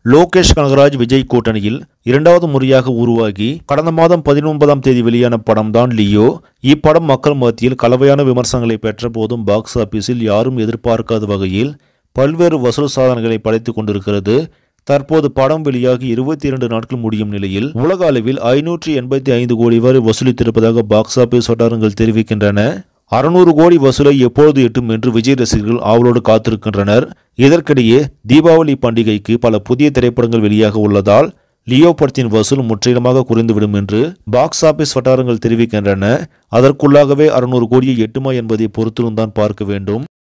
லோகேஷ் கனகராஜ் விஜய் கூட்டணியில் இரண்டாவது முறையாக உருவாகி கடந்த மாதம் பதினொன்பதாம் தேதி வெளியான படம் தான் லியோ இப்படம் மக்கள் மத்தியில் கலவையான விமர்சனங்களை பெற்ற போதும் பாக்ஸ் ஆபீஸில் யாரும் எதிர்பார்க்காத வகையில் பல்வேறு வசூல் சாதனைகளை படைத்துக் கொண்டிருக்கிறது தற்போது படம் வெளியாகி இருபத்தி இரண்டு நாட்கள் முடியும் நிலையில் உலக அளவில் ஐநூற்றி எண்பத்தி ஐந்து கோடி வரை வசூலித்திருப்பதாக பாக்ஸ் ஆபீஸ் வட்டாரங்கள் தெரிவிக்கின்றன அறுநூறு கோடி வசூலை எப்பொழுது எட்டும் என்று விஜய் ரசிகர்கள் ஆவலோடு காத்திருக்கின்றனர் இதற்கிடையே தீபாவளி பண்டிகைக்கு பல புதிய திரைப்படங்கள் வெளியாக உள்ளதால் லியோ படத்தின் வசூல் முற்றிலுமாக குறைந்துவிடும் என்று பாக்ஸ் ஆபீஸ் வட்டாரங்கள் தெரிவிக்கின்றன அதற்குள்ளாகவே அறுநூறு கோடியை எட்டுமா என்பதை பொறுத்திருந்தான் பார்க்க வேண்டும்